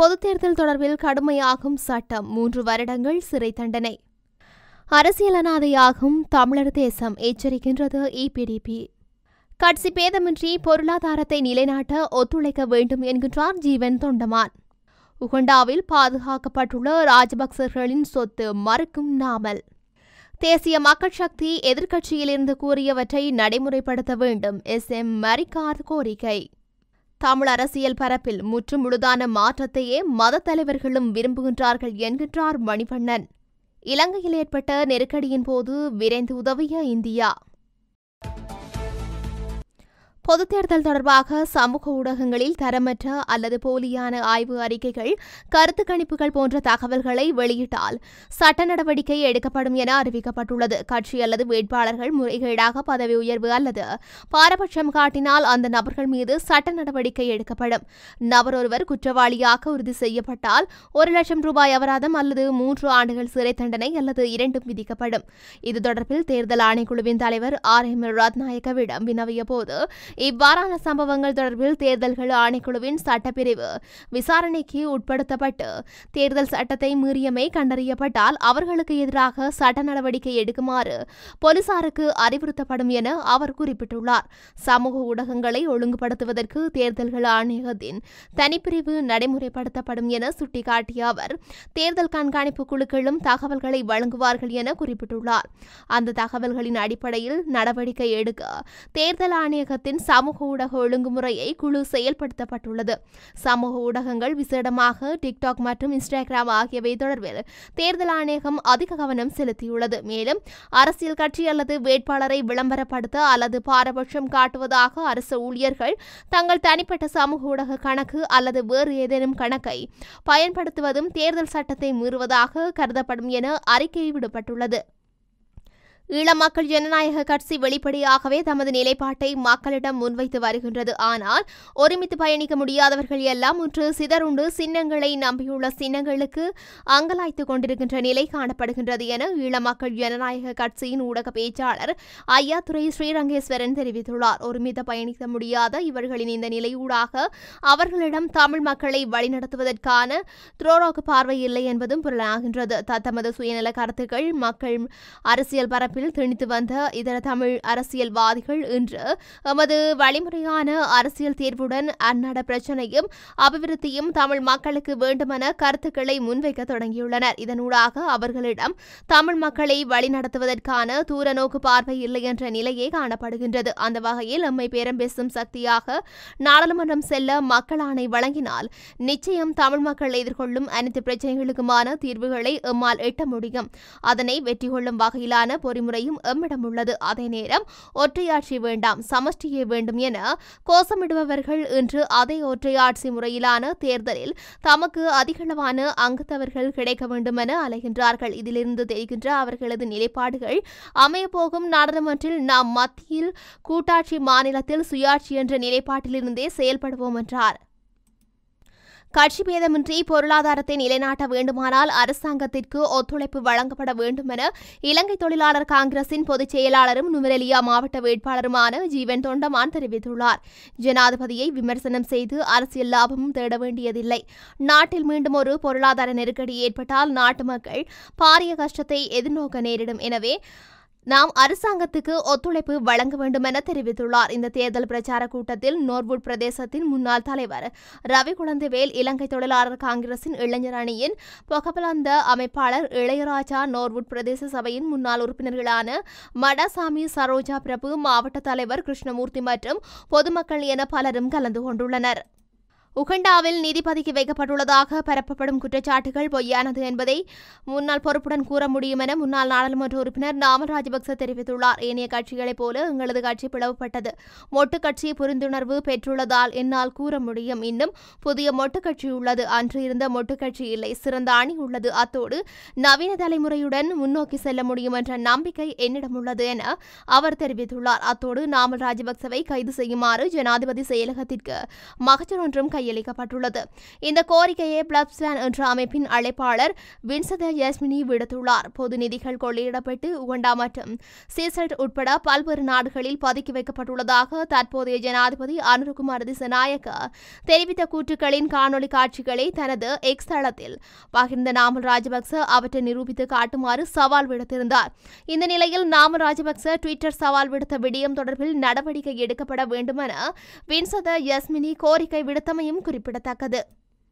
பொதுத் தேர்தல் தொடர்பில் கடுமையாகும் சட்டம் மூன்று வருடங்கள் சிறை தண்டனை அரசியல் அனாதையாகும் தமிழர் தேசம் எச்சரிக்கின்றது இபிடிபி கட்சி பேதமின்றி பொருளாதாரத்தை நிலைநாட்ட ஒத்துழைக்க வேண்டும் என்கின்றார் ஜீவன் தொண்டமான் உகண்டாவில் பாதுகாக்கப்பட்டுள்ள ராஜபக்சர்களின் சொத்து மறுக்கும் நாமல் தேசிய மக்கள் சக்தி எதிர்க்கட்சியிலிருந்து கூறியவற்றை நடைமுறைப்படுத்த வேண்டும் எஸ் எம் மரிகார் கோரிக்கை தமிழ் அரசியல் பரப்பில் முற்றும் முழுதான மாற்றத்தையே மத தலைவர்களும் விரும்புகின்றார்கள் என்கின்றார் மணிவண்ணன் இலங்கையில் ஏற்பட்ட நெருக்கடியின் போது விரைந்து உதவிய இந்தியா பொதுத் தேர்தல் தொடர்பாக சமூக ஊடகங்களில் தரமற்ற அல்லது போலியான ஆய்வு அறிக்கைகள் கருத்து கணிப்புகள் போன்ற தகவல்களை வெளியிட்டால் சட்ட நடவடிக்கை எடுக்கப்படும் என அறிவிக்கப்பட்டுள்ளது கட்சி அல்லது வேட்பாளர்கள் முறைகேடாக பதவி உயர்வு அல்லது பாரபட்சம் காட்டினால் அந்த நபர்கள் மீது சட்ட நடவடிக்கை எடுக்கப்படும் நபர் ஒருவர் குற்றவாளியாக உறுதி செய்யப்பட்டால் ஒரு லட்சம் ரூபாய் அபராதம் அல்லது மூன்று ஆண்டுகள் சிறை தண்டனை அல்லது இரண்டும் விதிக்கப்படும் இது தொடர்பில் தேர்தல் ஆணைக்குழுவின் தலைவர் ஆர் எம் ரத்நாயக்கவிடம் வினவிய போது இவ்வாறான சம்பவங்கள் தொடர்பில் தேர்தல்கள் ஆணைக்குழுவின் சட்டப்பிரிவு விசாரணைக்கு உட்படுத்தப்பட்டு தேர்தல் சட்டத்தை மீறியமை கண்டறியப்பட்டால் அவர்களுக்கு எதிராக சட்ட நடவடிக்கை எடுக்குமாறு போலீசாருக்கு அறிவுறுத்தப்படும் என அவர் குறிப்பிட்டுள்ளார் சமூக ஊடகங்களை ஒழுங்குபடுத்துவதற்கு தேர்தல்கள் ஆணையகத்தின் தனிப்பிரிவு நடைமுறைப்படுத்தப்படும் என சுட்டிக்காட்டிய அவர் தேர்தல் கண்காணிப்பு குழுக்களும் தகவல்களை வழங்குவார்கள் என குறிப்பிட்டுள்ளார் அந்த தகவல்களின் அடிப்படையில் நடவடிக்கை எடுக்க தேர்தல் ஆணையகத்தின் சமூக ஊடக ஒழுங்குமுறையை குழு செயல்படுத்தப்பட்டுள்ளது சமூக ஊடகங்கள் விசேடமாக டிக்டாக் மற்றும் இன்ஸ்டாகிராம் ஆகியவை தொடர்பில் தேர்தல் ஆணையகம் அதிக கவனம் செலுத்தியுள்ளது மேலும் அரசியல் கட்சி அல்லது வேட்பாளரை விளம்பரப்படுத்த அல்லது பாரபட்சம் காட்டுவதாக அரசு ஊழியர்கள் தங்கள் தனிப்பட்ட சமூக ஊடக கணக்கு அல்லது வேறு ஏதேனும் கணக்கை பயன்படுத்துவதும் தேர்தல் சட்டத்தை மீறுவதாக கருதப்படும் என அறிக்கை விடப்பட்டுள்ளது ஈழ மக்கள் ஜனநாயக கட்சி வெளிப்படையாகவே தமது நிலைப்பாட்டை மக்களிடம் முன்வைத்து வருகின்றது ஆனால் ஒருமித்து பயணிக்க முடியாதவர்கள் எல்லாம் ஒன்று சிதறுண்டு சின்னங்களை நம்பியுள்ள சின்னங்களுக்கு அங்கலாய்த்து கொண்டிருக்கின்ற நிலை காணப்படுகின்றது என ஈழ மக்கள் ஜனநாயக கட்சியின் ஊடக பேச்சாளர் ஐயாத்துறை ஸ்ரீரங்கேஸ்வரன் தெரிவித்துள்ளார் ஒருமித்த பயணிக்க முடியாத இவர்களின் இந்த நிலையூடாக அவர்களிடம் தமிழ் மக்களை வழிநடத்துவதற்கான துரோரோக்கு பார்வை இல்லை என்பதும் புலனாகின்றது தத்தமது சுயநல கருத்துக்கள் மக்கள் அரசியல் பரப்பில் திணித்து வந்த இதர தமிழ் அரசியல்வாதிகள் இன்று எமது வழிமுறையான அரசியல் தீர்வுடன் அந்நட பிரச்சனையும் அபிவிருத்தியும் தமிழ் மக்களுக்கு வேண்டுமென கருத்துக்களை முன்வைக்க தொடங்கியுள்ளனர் இதனூடாக அவர்களிடம் தமிழ் மக்களை வழிநடத்துவதற்கான தூர நோக்கு பார்வை இல்லை என்ற நிலையே காணப்படுகின்றது அந்த வகையில் எம்மை பேரம் பேசும் சக்தியாக நாடாளுமன்றம் செல்ல மக்கள் ஆணை வழங்கினால் நிச்சயம் தமிழ் மக்கள் எதிர்கொள்ளும் அனைத்து பிரச்சனைகளுக்குமான தீர்வுகளை எம்மால் எட்ட முடியும் அதனை வெற்றி கொள்ளும் வகையிலான பொறிமுறையும் எம்மிடம் உள்ளது அதே நேரம் ஒற்றையாட்சி வேண்டாம் சமஷ்டியே வேண்டும் என கோஷமிடுபவர்கள் இன்று அதே ஒற்றையாட்சி முறையிலான தேர்தலில் தமக்கு அதிகளவான அங்கத்தவர்கள் கிடைக்க வேண்டும் என அலைகின்றார்கள் இதிலிருந்து தெரிகின்ற அவர்களது நிலைப்பாடுகள் அமையப்போகும் நாடாளுமன்றில் நாம் மத்தியில் கூட்டாட்சி மாநிலத்தில் சுயாட்சி என்ற நிலைப்பாட்டிலிருந்தே செயல்படுவோம் என்றார் கட்சி பேதமின்றி பொருளாதாரத்தை நிலைநாட்ட வேண்டுமானால் அரசாங்கத்திற்கு ஒத்துழைப்பு வழங்கப்பட வேண்டும் என இலங்கை தொழிலாளர் காங்கிரசின் பொதுச் செயலாளரும் நுவரெலியா மாவட்ட வேட்பாளருமான ஜீவன் தொண்டமான் தெரிவித்துள்ளார் ஜனாதிபதியை விமர்சனம் செய்து அரசியல் லாபமும் தேட வேண்டியதில்லை நாட்டில் மீண்டும் ஒரு பொருளாதார நெருக்கடி ஏற்பட்டால் நாட்டு மக்கள் பாரிய கஷ்டத்தை எதிர்நோக்க நேரிடும் எனவே நாம் அரசாங்கத்துக்கு ஒத்துழைப்பு வழங்க வேண்டும் என தெரிவித்துள்ளார் இந்த தேர்தல் பிரச்சார கூட்டத்தில் நோர்வுட் பிரதேசத்தின் முன்னாள் தலைவர் ரவி குழந்தைவேல் இலங்கை தொழிலாளர் காங்கிரசின் இளைஞர் அணியின் பொகபலந்த அமைப்பாளர் இளையராஜா நோர்வுட் பிரதேச சபையின் முன்னாள் உறுப்பினர்களான மடசாமி சரோஜா பிரபு மாவட்ட தலைவர் கிருஷ்ணமூர்த்தி மற்றும் பொதுமக்கள் என பலரும் கலந்து கொண்டுள்ளனர் உகண்டாவில் நிதி பதுக்கி வைக்கப்பட்டுள்ளதாக பரப்பப்படும் குற்றச்சாட்டுகள் பொய்யானது என்பதை முன்னாள் பொறுப்புடன் கூற முடியும் என முன்னாள் நாடாளுமன்ற உறுப்பினர் நாமல் ராஜபக்ச தெரிவித்துள்ளார் ஏனைய கட்சிகளைப் போல எங்களது கட்சி பிளவுபட்டது மொட்டு கட்சி புரிந்துணர்வு பெற்றுள்ளதால் என்னால் கூற முடியும் இன்னும் புதிய மொட்டு கட்சி உள்ளது அன்று இருந்த மொட்டு கட்சி இல்லை சிறந்த அணி உள்ளது அத்தோடு நவீன தலைமுறையுடன் முன்னோக்கி செல்ல முடியும் என்ற நம்பிக்கை என்னிடம் உள்ளது என அவர் தெரிவித்துள்ளார் அத்தோடு நாமல் ராஜபக்சவை கைது செய்யுமாறு ஜனாதிபதி செயலகத்திற்கு மகஜர் ஒன்றும் கையளிக்கப்பட்டுள்ளது இந்த கோரிக்கையை பிளப்ஸ்வேன் என்ற அமைப்பின் அழைப்பாளர் வின்சத யாஸ்மினி விடுத்துள்ளார் பொது நிதிகள் கொள்ளையிடப்பட்டு உகண்டா மற்றும் சீசல்ட் உட்பட பல்வேறு நாடுகளில் பதுக்கி வைக்கப்பட்டுள்ளதாக தற்போதைய ஜனாதிபதி அனுரகுமார் திசநாயக்க தெரிவித்த கூற்றுக்களின் காணொலி காட்சிகளை தனது எக்ஸ் தளத்தில் பகிர்ந்த நாமல் ராஜபக்ச அவற்றை நிரூபித்து காட்டுமாறு சவால் விடுத்திருந்தார் இந்த நிலையில் நாமல் ராஜபக்ச ட்விட்டர் சவால் விடுத்த விடயம் தொடர்பில் நடவடிக்கை எடுக்கப்பட வேண்டுமென வின்சத யஸ்மினி கோரிக்கை விடுத்தமையும் குறிப்பிடத்தக்கது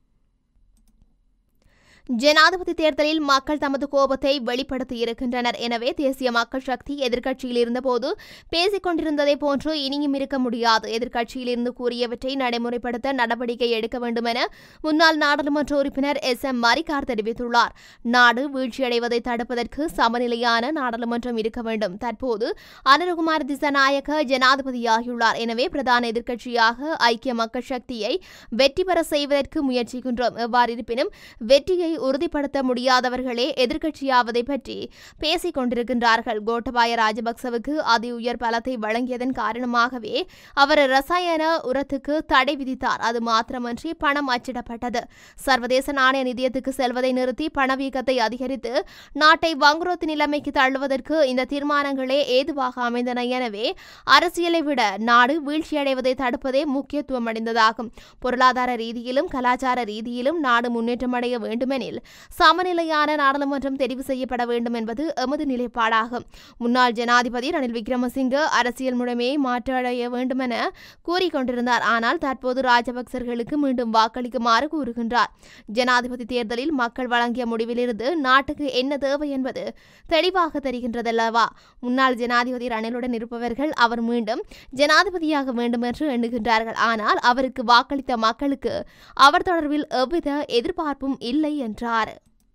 ஜனாதிபதி தேர்தலில் மக்கள் தமது கோபத்தை வெளிப்படுத்தி இருக்கின்றனர் எனவே தேசிய மக்கள் சக்தி எதிர்க்கட்சியில் இருந்தபோது பேசிக் கொண்டிருந்ததை போன்று இனியும் இருக்க முடியாது எதிர்க்கட்சியில் இருந்து கூறியவற்றை நடைமுறைப்படுத்த நடவடிக்கை எடுக்க வேண்டும் என முன்னாள் நாடாளுமன்ற உறுப்பினர் எஸ் எம் மரிகார் தெரிவித்துள்ளார் நாடு வீழ்ச்சியடைவதை தடுப்பதற்கு சமநிலையான நாடாளுமன்றம் இருக்க வேண்டும் தற்போது அனுரகுமார் திசநாயக்க ஜனாதிபதியாகியுள்ளார் எனவே பிரதான எதிர்க்கட்சியாக ஐக்கிய மக்கள் சக்தியை வெற்றி பெற செய்வதற்கு முயற்சிக்கின்றோம் எவ்வாறு இருப்பினும் வெற்றியை உறுதிப்படுத்த முடியாதவர்களே எதிர்க்கட்சியாவதை பற்றி பேசிக் கொண்டிருக்கின்றார்கள் கோட்டபாய ராஜபக்சவுக்கு அதி உயர் பலத்தை வழங்கியதன் காரணமாகவே அவர் ரசாயன உரத்துக்கு தடை விதித்தார் அது மாத்திரமன்றி பணம் அச்சிடப்பட்டது சர்வதேச நாணய நிதியத்துக்கு செல்வதை நிறுத்தி பணவீக்கத்தை அதிகரித்து நாட்டை வங்குரோத்து நிலைமைக்கு தள்ளுவதற்கு இந்த தீர்மானங்களே ஏதுவாக அமைந்தன எனவே அரசியலை விட நாடு வீழ்ச்சியடைவதை தடுப்பதே முக்கியத்துவம் அடைந்ததாகும் பொருளாதார ரீதியிலும் கலாச்சார ரீதியிலும் நாடு முன்னேற்றமடைய வேண்டுமெனில் சமநிலையான நாடாளுமன்றம் தெரிவு செய்யப்பட வேண்டும் என்பது எமது நிலைப்பாடாகும் முன்னாள் ஜனாதிபதி ரணில் விக்ரமசிங்க அரசியல் முறைமையை மாற்றடைய வேண்டுமென கூறிக்கொண்டிருந்தார் ஆனால் தற்போது ராஜபக்சர்களுக்கு மீண்டும் வாக்களிக்குமாறு கூறுகின்றார் ஜனாதிபதி தேர்தலில் மக்கள் வழங்கிய முடிவிலிருந்து நாட்டுக்கு என்ன தேவை என்பது தெளிவாக தெரிகின்றதல்லவா முன்னாள் ஜனாதிபதி ரணிலுடன் இருப்பவர்கள் அவர் மீண்டும் ஜனாதிபதியாக வேண்டும் என்று எண்ணுகின்றார்கள் ஆனால் அவருக்கு வாக்களித்த மக்களுக்கு அவர் தொடர்பில் எவ்வித எதிர்பார்ப்பும் இல்லை என்றார்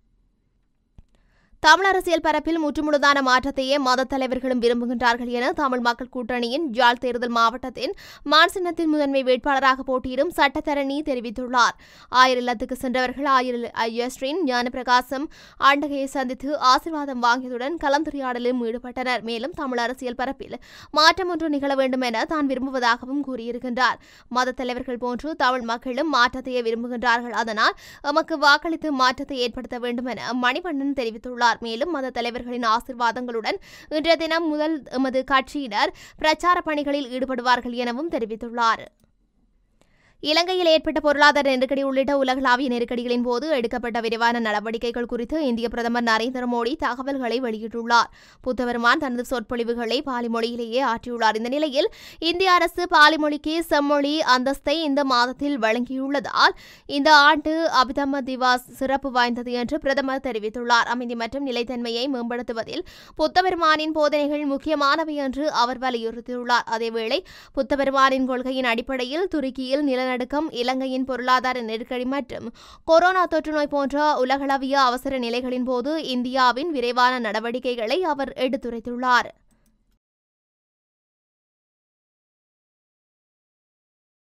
தமிழ் அரசியல் பரப்பில் முற்றுமுழுதான மாற்றத்தையே மதத் தலைவர்களும் விரும்புகின்றார்கள் என தமிழ் மக்கள் கூட்டணியின் ஜாழ் தேர்தல் மாவட்டத்தின் மான்சின்னத்தின் முதன்மை வேட்பாளராக போட்டியிடும் சட்டத்தரணி தெரிவித்துள்ளார் ஆயிரம் இல்லத்துக்கு சென்றவர்கள் ஆயிரம் ஐயஸ்ரீன் ஞானப்பிரகாசம் ஆண்டகையை சந்தித்து ஆசிர்வாதம் வாங்கியதுடன் கலந்துரையாடலிலும் ஈடுபட்டனர் மேலும் தமிழ் அரசியல் பரப்பில் மாற்றம் ஒன்று நிகழ வேண்டும் என தான் விரும்புவதாகவும் கூறியிருக்கின்றார் மதத் தலைவர்கள் போன்று தமிழ் மக்களும் மாற்றத்தையே விரும்புகின்றார்கள் அதனால் எமக்கு வாக்களித்து மாற்றத்தை ஏற்படுத்த வேண்டும் என மணிவண்ணன் தெரிவித்துள்ளார் மேலும் மத தலைவர்களின் ஆசிர்வாதங்களுடன் இன்றைய தினம் முதல் எமது கட்சியினர் பிரச்சார பணிகளில் ஈடுபடுவார்கள் எனவும் தெரிவித்துள்ளார் இலங்கையில் ஏற்பட்ட பொருளாதார நெருக்கடி உள்ளிட்ட உலகளாவிய நெருக்கடிகளின் போது எடுக்கப்பட்ட விரிவான நடவடிக்கைகள் குறித்து இந்திய பிரதமர் நரேந்திர மோடி தகவல்களை வெளியிட்டுள்ளார் புத்தவருமான் தனது சொற்பொழிவுகளை பாலி மொழியிலேயே ஆற்றியுள்ளார் இந்த நிலையில் இந்திய அரசு பாலி மொழிக்கு செம்மொழி அந்தஸ்தை இந்த மாதத்தில் வழங்கியுள்ளதால் இந்த ஆண்டு அபிதம திவாஸ் சிறப்பு வாய்ந்தது என்று பிரதமர் தெரிவித்துள்ளார் அமைதி மற்றும் நிலைத்தன்மையை மேம்படுத்துவதில் புத்தபெருமானின் போதனைகள் முக்கியமானவை என்று அவர் வலியுறுத்தியுள்ளார் அதேவேளை புத்தபெருமானின் கொள்கையின் அடிப்படையில் துருக்கியில் நிலநடுக்கம் இலங்கையின் பொருளாதார நெருக்கடி மற்றும் கொரோனா தொற்றுநோய் போன்ற உலகளவிய அவசர நிலைகளின் போது இந்தியாவின் விரைவான நடவடிக்கைகளை அவர் எடுத்துரைத்துள்ளார்